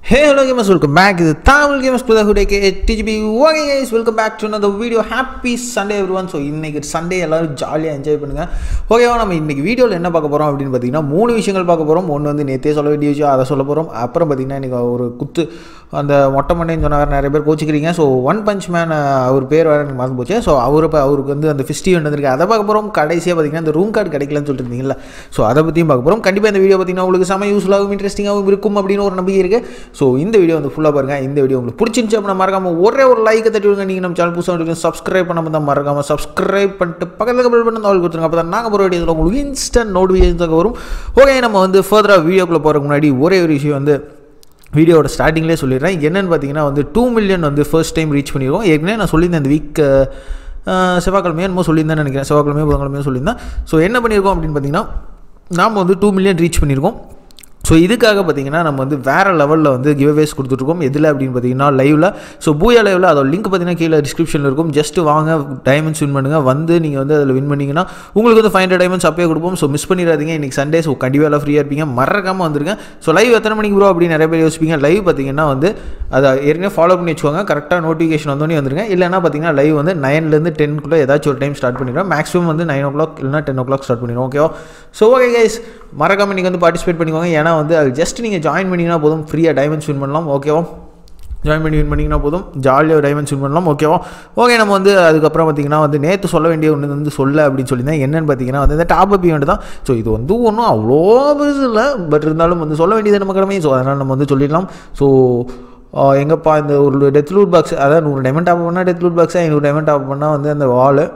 ஹே hello gamers welcome back இது Tamil gamers புதகுடே K DGP okay guys welcome back to அந்த video happy Sunday everyone so இன்றைக்கி Sunday எல்லோரும் ஜாலியாக enjoy பண்ணுங்கள் ஓகேவா நம்ம இன்றைக்கி வீடியோவில் என்ன பார்க்க போகிறோம் அப்படின்னு பார்த்தீங்கன்னா மூணு விஷயங்கள் பார்க்க போகிறோம் ஒன்று வந்து நேற்றே சொல்ல வேண்டிய விஷயம் அதை சொல்ல போகிறோம் அப்புறம் பார்த்தீங்கன்னா இன்றைக்கி ஒரு குத்து அந்த மொட்டை மண்டைன்னு சொன்ன நிறைய பேர் கோச்சிக்கிறீங்க ஸோ ஒன் பஞ்ச் மேன் அவர் பேர் வேறு எனக்கு மறந்து போச்சு ஸோ அவர் இப்போ அவருக்கு வந்து அந்த ஃபிஸ்டி வந்திருக்கு அதை பார்க்க போகிறோம் கடைசியாக பார்த்தீங்கன்னா இந்த ரூம் கார்டு கிடைக்கலன்னு சொல்லிட்டு இருந்தீங்களா ஸோ அதை பற்றியும் பார்க்க போகிறோம் கண்டிப்பாக இந்த வீடியோ பார்த்தீங்கன்னா உங்களுக்கு செம யூஸ்ஃபுல்லாகவும் இன்ட்ரெஸ்டிங்காகவும் இருக்கும் அப்படின்னு ஒரு நம்பிக்கை இருக்குது ஸோ இந்த வீடியோ வந்து ஃபுல்லாக பாருங்கள் இந்த வீடியோ உங்களுக்கு பிடிச்சிருந்துச்சு அப்படின்னா மறக்காமல் ஒரே ஒரு லைக்கை தட்டி விடுங்க நீங்கள் நம்ம சேனல் புதுசாக வரைக்கும் சப்ஸ்கிரைப் பண்ணாமல் தான் மறக்காமல் சப்ஸ்கிரைப் பண்ணிட்டு பக்கத்தில் பில் பண்ணி ஆள் கொடுத்துருங்க அப்போ தான் நாங்கள் போகிற வீடியோவில் உங்களுக்கு இன்ஸ்டன்ட் நோட்டிஃபிகேஷன் வரும் ஓகே நம்ம வந்து ஃபர்தராக வீடியோக்குள்ளே போகிறதுக்கு முன்னாடி ஒரே ஒரு விஷயம் வந்து வீடியோட ஸ்டார்டிங்லேயே சொல்லிடுறேன் என்னென்னு பார்த்தீங்கன்னா வந்து டூ மில்லியன் வந்து ஃபர்ஸ்ட் டைம் ரீச் பண்ணியிருக்கோம் ஏற்கனவே நான் சொல்லியிருந்தேன் இந்த வீக் செவ்வாய்க்கிழமையோ என்னமோ சொல்லியிருந்தேன் நினைக்கிறேன் செவ்வாய்க்கிழமையோ புதன்கிழமையோ சொல்லியிருந்தேன் ஸோ என்ன பண்ணியிருக்கோம் அப்படின்னு பார்த்தீங்கன்னா நாம் வந்து டூ மில்லியன் ரீச் பண்ணியிருக்கோம் ஸோ இதுக்காக பார்த்தீங்கன்னா நம்ம வந்து வேறு லெவலில் வந்து கிவ்அவேஸ் கொடுத்துட்ருக்கோம் எதில் அப்படின்னு பார்த்தீங்கன்னா லைவில் ஸோ பூயா லைவில் அதோட லிங்க் பார்த்தீங்கன்னா கீழே டிஸ்கிரிப்ஷனில் இருக்கும் ஜஸ்ட் வாங்க டைமண்ட்ஸ் வின் பண்ணுங்கள் வந்து நீங்கள் வந்து அதில் வின் பண்ணிங்கன்னா உங்களுக்கு வந்து ஃபைவ் ஹண்ட்ரட் டைமண்ட்ஸ் அப்பயே கொடுப்போம் ஸோ மிஸ் பண்ணிடாதீங்க இன்றைக்கி சண்டே ஸோ கண்டிப்பாக எல்லாம் ஃப்ரீயாக இருப்பீங்க மறக்காமல் வந்துருங்க ஸோ லைவ் எத்தனை மணிக்கு ப்ரோ அப்படின்னு நிறைய பேர் யோசிப்பீங்க லைவ் பார்த்தீங்கன்னா வந்து அதை ஏற்கனவே ஃபாலோ பண்ணி வச்சுக்கோங்க கரெக்டாக நோட்டிஃபிகேஷன் வந்தோடனே வந்துருங்க இல்லைனா பார்த்தீங்கன்னா லைவ் வந்து நைன்லேருந்து டென்க்குள்ளே ஏதாச்சும் ஒரு டைம் ஸ்டார்ட் பண்ணிடுவோம் மேக்ஸிமம் வந்து நைன் ஓ கிளாக் இல்லைனா டென் ஓ கிளாக் ஸ்டார்ட் பண்ணிடுவோம் ஓகேவா ஸோ ஓகே கைஸ் மறக்காமல் நீங்கள் வந்து பார்ட்டிசிபேட் பண்ணிக்கோங்க ஏன்னா வந்து அது ஜஸ்ட் நீங்கள் ஜாயின் பண்ணிங்கன்னா போதும் ஃப்ரீயாக டைமண்ட்ஸ் வின் பண்ணலாம் ஓகேவா ஜாயின் பண்ணி வின் பண்ணிங்கன்னா போதும் ஜாலியாக டைமண்ட்ஸ் வின் பண்ணலாம் ஓகேவா ஓகே நம்ம வந்து அதுக்கப்புறம் பார்த்தீங்கன்னா வந்து நேற்று சொல்ல வேண்டிய ஒன்று வந்து சொல்ல அப்படின்னு சொல்லியிருந்தேன் என்னென்னு பார்த்தீங்கன்னா வந்து இந்த டாப் அப் ஈவெண்ட் தான் ஸோ இது வந்து ஒன்றும் அவ்வளோ பெருசு இல்லை பட் இருந்தாலும் வந்து சொல்ல வேண்டியது நம்ம கடமை ஸோ அதனால் நம்ம வந்து சொல்லிடலாம் ஸோ எங்கப்பா இந்த ஒரு டெத் லூட் பாக்ஸ் அதாவது நூறு டைமண்ட் டாப் பண்ணால் டெத் லூட் பாக்ஸ் ஐநூறு டைமண்ட் டாப் பண்ணால் வந்து அந்த வால்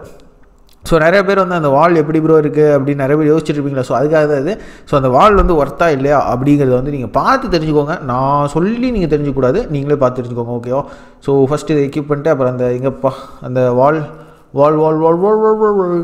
ஸோ நிறைய பேர் வந்து அந்த வால் எப்படி ப்ரோ இருக்குது அப்படின்னு நிறைய பேர் யோசிச்சுருப்பீங்களா ஸோ அதுக்காக தான் இது ஸோ அந்த வால் வந்து ஒர்த்தா இல்லையா அப்படிங்கிறத வந்து நீங்கள் பார்த்து தெரிஞ்சுக்கோங்க நான் சொல்லி நீங்கள் தெரிஞ்சுக்கூடாது நீங்களே பார்த்து தெரிஞ்சுக்கோங்க ஓகேவா ஸோ ஃபஸ்ட்டு இதை எக்யூப் பண்ணிட்டு அப்புறம் அந்த எங்கப்பா அந்த வால் வால் வால் வால் வால் வால் வால் வால்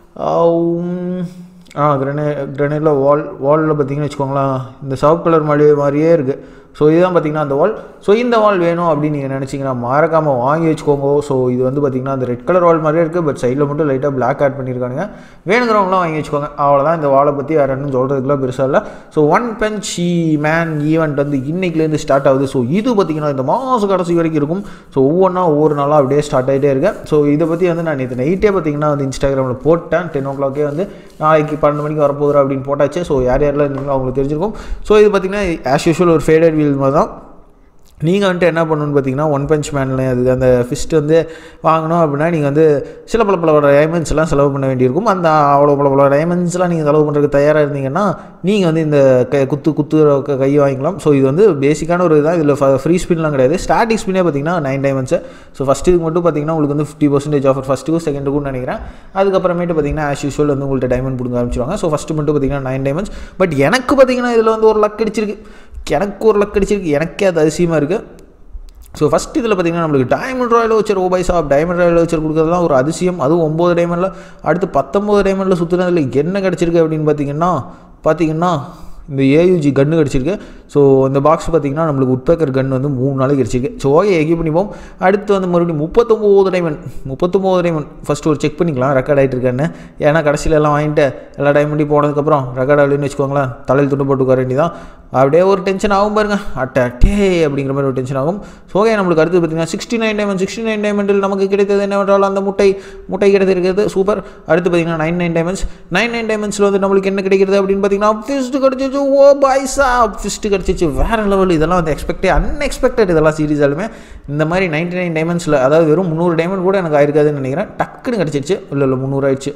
ஆ கிரனே கிரனேட்டில் வால் வாலில் பார்த்தீங்கன்னு வச்சுக்கோங்களேன் இந்த சவப் கலர் மாதிரி மாதிரியே இருக்குது ஸோ இதுதான் பார்த்தீங்கன்னா அந்த வால் ஸோ இந்த வால் வேணும் அப்படின்னு நீங்கள் நினச்சிங்கன்னா மறக்காமல் வாங்கி வச்சுக்கோங்க ஸோ இது வந்து பார்த்திங்கன்னா அந்த ரெட் கலர் வால் மாதிரியே இருக்குது பட் சைடில் மட்டும் லைட்டாக பிளாக் ஆட் பண்ணியிருக்கானுங்க வேணுங்கிறவங்களாம் வாங்கி வச்சுக்கோங்க அவ்வளோதான் இந்த வாலை பற்றி வேறு என்னன்னு சொல்கிறதுக்குலாம் பெருசாக இல்லை so one punch man event வந்து இன்னைக்குலேருந்து ஸ்டார்ட் ஆகுது ஸோ இது பார்த்திங்கன்னா இந்த மாதம் கடைசி வரைக்கும் இருக்கும் ஸோ ஒவ்வொன்றா ஒவ்வொரு நாளாக அப்படியே ஸ்டார்ட் ஆகிட்டே இருக்கேன் ஸோ இதை பற்றி வந்து நான் நேற்று நைட்டே பார்த்திங்கன்னா வந்து இன்ஸ்டாகிராமில் போட்டேன் டென் ஓ கிளாக்கே வந்து நாளைக்கு பன்னெண்டு மணிக்கு வரப்போகுது அப்படின்னு போட்டாச்சு ஸோ யார் யாரெல்லாம் இருந்தீங்களோ அவங்களுக்கு தெரிஞ்சிருக்கும் ஸோ இது பார்த்திங்கன்னா ஆஸ் யூஷுவல் ஒரு ஃபேடட் வீல் மாதிரி தான் நீங்கள் வந்துட்டு என்ன பண்ணணும்னு பார்த்தீங்கன்னா ஒன் பஞ்ச் மேனில் அது அந்த ஃபிஸ்ட் வந்து வாங்கணும் அப்படின்னா நீங்கள் வந்து சில பல பல டைமண்ட்ஸ்லாம் செலவு பண்ண வேண்டியிருக்கும் அந்த அவ்வளோ பல பல டைமண்ட்ஸ்லாம் நீங்கள் செலவு பண்ணுறதுக்கு தயாராக இருந்தீங்கன்னா நீங்கள் வந்து இந்த க குத்து குத்து க- கையை வாங்கிக்கலாம் ஸோ இது வந்து பேசிக்கான ஒரு இதான் இதில் ஃப்ரீ ஸ்பின்லாம் கிடையாது ஸ்டார்டிங் ஸ்பின்னே பார்த்தீங்கன்னா நைன் டைமண்ட்ஸு ஸோ ஃபஸ்ட்டு இதுக்கு மட்டும் பார்த்தீங்கன்னா உங்களுக்கு வந்து ஃபிஃப்டி பர்சன்டேஜ் ஆஃபர் ஃபஸ்ட்டுக்கும் செகண்டுக்கும் நினைக்கிறேன் அதுக்கப்புறமேட்டு பார்த்தீங்கன்னா ஆஸ் யூஷுவல் வந்து உங்கள்கிட்ட டைமண்ட் கொடுக்க ஆரம்பிச்சிருவாங்க ஸோ ஃபஸ்ட்டு மட்டும் பார்த்தீங்கன்னா நைன் டைமண்ட்ஸ் பட் எனக்கு பார்த்தீங்கன்னா இதில் வந்து ஒரு லக் அடிச்சிருக்கு எனக்கு ஒரு லக் அடிச்சிருக்கு எனக்கே அது அதிசயமாக இருக்குது ஸோ ஃபஸ்ட் இதில் பார்த்தீங்கன்னா நம்மளுக்கு டைமண்ட் ராயல் வச்சர் ஓ பை சாப் டைமண்ட் ராயல் வச்சர் கொடுக்குறதுலாம் ஒரு அதிசயம் அதுவும் ஒம்பது டைமண்டில் அடுத்து பத்தொம்பது டைமண்டில் சுற்றுனதில் என்ன கிடச்சிருக்கு அப்படின்னு பார்த்தீங்கன்னா பார்த்தீங்கன்னா இந்த ஏயுஜி கன்று கிடச்சிருக்கு ஸோ இந்த பாக்ஸ் பார்த்தீங்கன்னா நம்மளுக்கு உட்பேக்கர் கன் வந்து மூணு நாளைக்கு கிடச்சிருக்கு ஸோ ஓகே எகி பண்ணிப்போம் அடுத்து வந்து மறுபடியும் முப்பத்தொம்போது டைமண்ட் முப்பத்தொம்போது டைமண்ட் ஃபஸ்ட்டு ஒரு செக் பண்ணிக்கலாம் ரெக்கார்ட் ஆகிட்டு இருக்கான்னு ஏன்னா கடைசியில் எல்லாம் வாங்கிட்டு எல்லா டைமண்ட்டையும் போனதுக்கப்புறம் ரெக்கார்ட் ஆகலன்னு வச்சுக்கோங்களேன் தலையில் துண்டு போட்டு உட்கார வேண்டியதான் அப்படியே ஒரு டென்ஷன் ஆகும் பாருங்க அட்ட அட்டே அப்படிங்கிற மாதிரி ஒரு டென்ஷன் ஆகும் ஸோ ஓகே நம்மளுக்கு அடுத்து பார்த்தீங்கன்னா sixty nine diamond sixty nine டைமண்டில் நமக்கு கிடைத்தது என்னவென்றால் அந்த முட்டை முட்டை கிடைத்திருக்கிறது சூப்பர் அடுத்து பார்த்தீங்கன்னா nine nine diamonds nine nine டைமண்ட்ஸில் வந்து நம்மளுக்கு என்ன கிடைக்கிறது அப்படின்னு பார்த்தீங்கன்னா ஃபிஸ்ட்டு கிடச்சிச்சு ஓ பாய்ஸா ஃபிஸ்ட்டு கிடச்சிச்சு வேறு லெவல் இதெல்லாம் வந்து எக்ஸ்பெக்டே அன்எக்ஸ்பெக்டட் இதெல்லாம் சீரியஸாலுமே இந்த மாதிரி நைன்டி நைன் டைமண்ட்ஸில் அதாவது வெறும் முந்நூறு டைமண்ட் கூட எனக்கு ஆயிருக்காதுன்னு நினைக்கிறேன் டக்குன்னு கிடச்சிருச்சு இல்லை இல்லை முந்நூறு ஆயிடுச்சு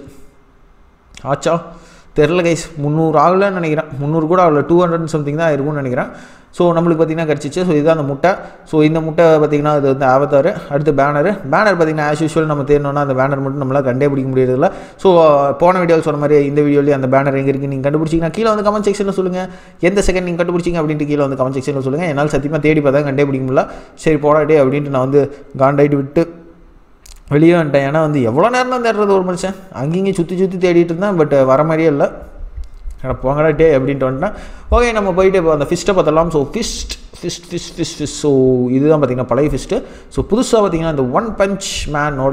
ஆச்சா தெரில கைஸ் முந்நூறு ஆகலன்னு நினைக்கிறேன் முந்நூறு கூட ஆகல டூ ஹண்ட்ரட் சம்திங் தான் இருக்கும்னு நினைக்கிறேன் ஸோ நம்மளுக்கு பார்த்தீங்கன்னா கிடச்சிச்சு ஸோ இதுதான் அந்த முட்டை ஸோ இந்த முட்டை பார்த்தீங்கன்னா இது வந்து ஆவத்தார் அடுத்து பேனர் பேனர் பார்த்தீங்கன்னா ஆஸ் யூஷுவல் நம்ம தேடணும்னா அந்த பேனர் மட்டும் நம்மளால் கண்டே பிடிக்க முடியறதில்ல ஸோ போன வீடியோவில் சொன்ன மாதிரி இந்த வீடியோலேயே அந்த பேனர் எங்கே இருக்குது நீங்கள் கண்டுபிடிச்சிங்கன்னா கீழே வந்து கமெண்ட் செக்ஷனில் சொல்லுங்கள் எந்த செகண்ட் நீங்கள் கண்டுபிடிச்சிங்க அப்படின்ட்டு கீழே வந்து கமெண்ட் செக்ஷனில் சொல்லுங்கள் என்னால் சத்தியமாக தேடி பார்த்தா கண்டே பிடிக்க முடியல சரி போடாட்டே அப்படின்ட்டு நான் வந்து காண்டாயிட்டு விட்டு வெளியே வந்துட்டேன் ஏன்னா வந்து எவ்வளோ நேரம் தான் தேடுறது ஒரு மனுஷன் அங்கேயும் சுற்றி சுற்றி தேடிட்டு இருந்தேன் பட் வர மாதிரியே இல்லை அட போங்கடா டே அப்படின்ட்டு வந்துட்டேன் ஓகே நம்ம போயிட்டு இப்போ அந்த ஃபிஸ்ட்டை பார்த்தலாம் so fist fist fish fish fish so இதுதான் பார்த்தீங்கன்னா பழைய ஃபிஸ்ட்டு ஸோ புதுசாக பார்த்தீங்கன்னா இந்த ஒன் பஞ்ச் மேனோட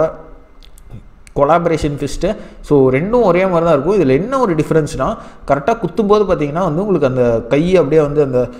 கொலாபரேஷன் ஃபிஸ்ட்டு ஸோ ரெண்டும் ஒரே மாதிரி தான் இருக்கும் இதில் என்ன ஒரு டிஃப்ரென்ஸ்னால் கரெக்டாக குத்தும்போது பார்த்தீங்கன்னா வந்து உங்களுக்கு அந்த கை அப்படியே வந்து அந்த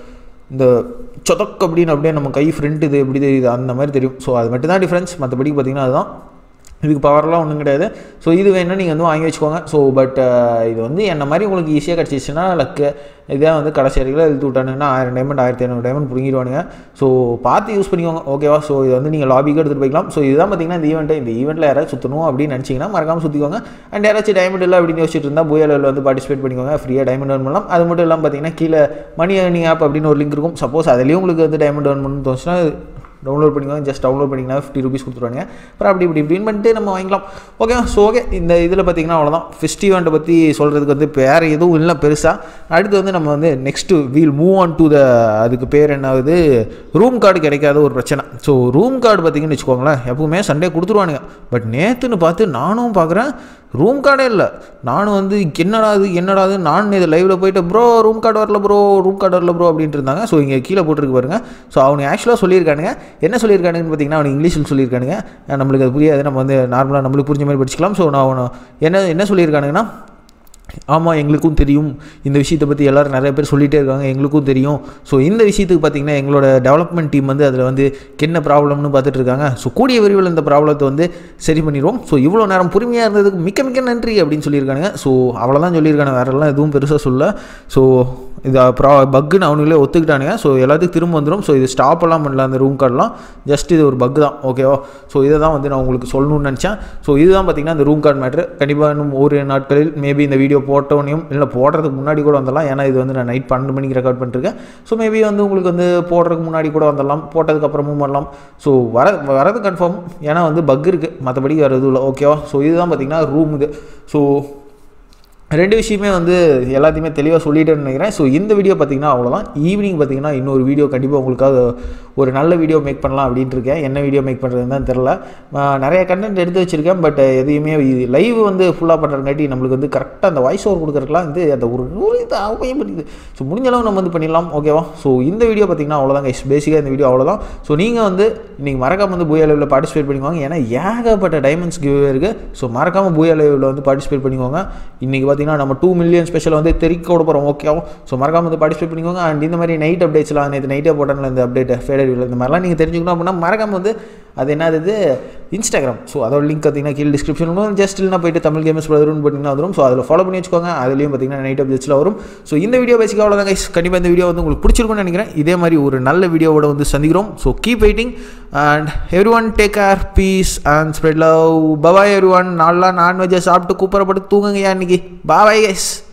இந்த சொதக் அப்படின்னு அப்படியே நம்ம கை ஃப்ரண்ட் இது எப்படி தெரியுது அந்த மாதிரி தெரியும் ஸோ அது மட்டும் தான் டிஃப்ரென்ஸ் மற்றபடி பார்த்திங்கன்னா அதுதான் இதுக்கு பவர்லாம் ஒன்றும் கிடையாது ஸோ இது வேணும்னா நீங்கள் வந்து வாங்கி வச்சுக்கோங்க ஸோ பட் இது வந்து என்ன மாதிரி உங்களுக்கு ஈஸியாக கிடச்சிச்சுன்னா லக்கு இதே வந்து கடைசி வரைக்கும் இழுத்து விட்டானுங்கன்னா ஆயிரம் டைமண்ட் ஆயிரத்தி ஐநூறு டைமண்ட் பிடிங்கிடுவானுங்க ஸோ பார்த்து யூஸ் பண்ணிக்கோங்க ஓகேவா ஸோ இது வந்து நீங்கள் லாபிக்கு எடுத்துகிட்டு போய்க்கலாம் ஸோ இதுதான் பார்த்தீங்கன்னா இந்த ஈவெண்ட்டு இந்த ஈவெண்ட்டில் யாராவது சுற்றணும் அப்படின்னு நினச்சிங்கன்னா மறக்காமல் சுற்றிக்கோங்க அண்ட் யாராச்சும் டைமண்ட் இல்லை அப்படின்னு யோசிச்சுட்டு இருந்தால் போய் லெவலில் வந்து பார்ட்டிசிபேட் பண்ணிக்கோங்க ஃப்ரீயாக டைமண்ட் earn பண்ணலாம் அது மட்டும் இல்லாமல் பார்த்தீங்கன்னா கீழே மணி ஏர்னிங் ஆப் அப்படின்னு ஒரு லிங்க் இருக்கும் சப்போஸ் அதுலேயும் உங்களுக்கு வந்து டைமண்ட் earn பண்ணணும்னு தோணுச்சுன்னா டவுன்லோட் பண்ணிக்கோங்க ஜஸ்ட் டவுன்லோட் பண்ணிங்கன்னா ஃபிஃப்டி ருபீஸ் கொடுத்துருவாங்க அப்புறம் அப்படி இப்படி இப்படின்னு பண்ணிட்டு நம்ம வாங்கிக்கலாம் ஓகே ஸோ ஓகே இந்த இதில் பார்த்தீங்கன்னா அவ்வளோதான் ஃபெஸ்டிவெண்ட்டை பற்றி சொல்கிறதுக்கு வந்து வேறு எதுவும் இல்லை பெருசாக அடுத்து வந்து நம்ம வந்து next wheel move on to the அதுக்கு பேர் என்ன ஆகுது ரூம் கார்டு கிடைக்காத ஒரு பிரச்சனை ஸோ ரூம் கார்டு பார்த்தீங்கன்னு வச்சுக்கோங்களேன் எப்பவுமே சண்டே கொடுத்துருவானுங்க பட் நேற்றுன்னு பார்த்து நானும் பார்க்குறேன் ரூம் கார்டே இல்லை நானும் வந்து என்னடா இது என்னடா இது நான் இது லைவில் போயிட்டு ப்ரோ ரூம் கார்டு வரல ப்ரோ ரூம் கார்டு வரல ப்ரோ அப்படின்ட்டு இருந்தாங்க ஸோ இங்கே கீழே போட்டிருக்கு பாருங்க ஸோ அவனுக்கு ஆக்சுவலாக சொல்லியிருக்கானுங்க என்ன சொல்லியிருக்கானுங்கன்னு பார்த்தீங்கன்னா அவனுக்கு இங்கிலீஷில் சொல்லியிருக்கானுங்க நம்மளுக்கு அது புரியாது நம்ம வந்து நார்மலாக நம்மளுக்கு புரிஞ்ச மாதிரி படிச்சுக்கலாம் ஸோ நான் அவனை என்ன என்ன சொல்லியிருக்கானுங்கன்னா ஆமாம் எங்களுக்கும் தெரியும் இந்த விஷயத்தை பற்றி எல்லோரும் நிறைய பேர் சொல்லிகிட்டே இருக்காங்க எங்களுக்கும் தெரியும் ஸோ இந்த விஷயத்துக்கு பார்த்திங்கன்னா எங்களோட டெவலப்மெண்ட் டீம் வந்து அதில் வந்து என்ன ப்ராப்ளம்னு பார்த்துட்டு இருக்காங்க ஸோ கூடிய விரைவில் இந்த ப்ராப்ளத்தை வந்து சரி பண்ணிடுவோம் ஸோ இவ்வளோ நேரம் பொறுமையாக இருந்ததுக்கு மிக்க மிக்க நன்றி அப்படின்னு சொல்லியிருக்காங்க ஸோ அவ்வளோதான் சொல்லியிருக்காங்க வேறெல்லாம் எதுவும் பெருசாக சொல்ல ஸோ இது ப்ரா பக்குன்னு அவனுங்களே ஒத்துக்கிட்டானுங்க ஸோ எல்லாத்துக்கும் திரும்ப வந்துடும் ஸோ இது ஸ்டாப் எல்லாம் பண்ணல அந்த ரூம் கார்டெலாம் ஜஸ்ட் இது ஒரு பக் தான் ஓகேவா ஸோ இதை தான் வந்து நான் உங்களுக்கு சொல்லணும்னு நினச்சேன் ஸோ இதுதான் பார்த்தீங்கன்னா இந்த ரூம் கார்டு மேட்ரு கண்டிப்பாக இன்னும் ஒரு நாட்களில் மேபி இந்த வீடியோ போட்டோனையும் இல்லை போடுறதுக்கு முன்னாடி கூட வந்துடலாம் ஏன்னா இது வந்து நான் நைட் பன்னெண்டு மணிக்கு ரெக்கார்ட் பண்ணிருக்கேன் ஸோ மேபி வந்து உங்களுக்கு வந்து போடுறதுக்கு முன்னாடி கூட வந்துடலாம் போட்டதுக்கப்புறமும் வரலாம் ஸோ வர வரது கன்ஃபார்ம் ஏன்னா வந்து பக் இருக்குது மற்றபடி வேறு எதுவும் இல்லை ஓகேவா ஸோ இதுதான் பார்த்தீங்கன்னா ரூம் இது ஸோ ரெண்டு விஷயமே வந்து எல்லாத்தையுமே தெளிவாக சொல்லிட்டேன்னு நினைக்கிறேன் ஸோ இந்த வீடியோ பார்த்தீங்கன்னா அவ்வளோதான் ஈவினிங் பார்த்தீங்கன்னா இன்னொரு வீடியோ கண்டிப்பாக உங்களுக்காக ஒரு நல்ல வீடியோ மேக் பண்ணலாம் அப்படின்ட்டு இருக்கேன் என்ன வீடியோ மேக் பண்ணுறதுன்னு தான் தெரில நான் நிறைய கண்டென்ட் எடுத்து வச்சுருக்கேன் பட் எதையுமே லைவ் வந்து ஃபுல்லாக பண்ணுறங்காட்டி நம்மளுக்கு வந்து கரெக்டாக அந்த வாய்ஸ் ஓவர் கொடுக்குறதுலாம் வந்து அந்த ஒரு ஒரு இது அவயம் பண்ணிது ஸோ முடிஞ்ச அளவு நம்ம வந்து பண்ணிடலாம் ஓகேவா ஸோ இந்த வீடியோ பார்த்தீங்கன்னா அவ்வளோதான் கைஸ் பேசிக்காக இந்த வீடியோ அவ்வளோதான் ஸோ நீங்கள் வந்து இன்றைக்கி மறக்காம வந்து பூயா லைவில் பார்ட்டிசிபேட் பண்ணிக்கோங்க ஏன்னா ஏகப்பட்ட டைமண்ட்ஸ் கிவ்வே இருக்குது ஸோ மறக்காமல் பூயா லைவில் வந்து பார்ட்டிசிபேட் பண்ணிக்கோங்க இன்றைக்கி பார்த்தீங்கன்னா நம்ம டூ மில்லியன் ஸ்பெஷல் வந்து தெரிக்க விட போகிறோம் ஓகேவா ஸோ மறக்காம வந்து பார்ட்டிசிபேட் பண்ணிக்கோங்க அண்ட் இந்த மாதிரி நைட் அப்டேட்ஸ்லாம் நேற்று நைட்டே போட்டேன்ல இந்த அப்டேட் ஃபேடர் இந்த மாதிரிலாம் நீங்கள் தெரிஞ்சுக்கணும் அப்படின்னா மறக்காம வந்து அது என்னது இன்ஸ்டாகிராம் ஸோ அதோட லிங்க் பார்த்தீங்கன்னா கீழே டிஸ்கிரிப்ஷன் வரும் ஜஸ்ட் இல்லைனா போயிட்டு தமிழ் கேமஸ் பிரதர்னு பார்த்தீங்கன்னா வரும் ஸோ அதில் ஃபாலோ பண்ணி வச்சுக்கோங்க அதுலேயும் பார்த்தீங்கன்னா நைட் அப்டேட்ஸில் வரும் ஸோ இந்த வீடியோ பேசிக்காக அவ்வளோதான் கைஸ் கண்டிப்பாக இந்த வீடியோ வந்து உங்களுக்கு பிடிச்சிருக்கும்னு நினைக்கிறேன் இதே மாதிரி ஒரு நல்ல வீடியோவோட வந்து சந்திக்கிறோம் so keep waiting and everyone take care peace and spread love bye bye everyone நல்லா நான்வெஜ்ஜை சாப்பிட்டு கூப்பிடப்பட்டு தூங்குங்கய்யா இன்னைக்கு பாபாய் கைஸ்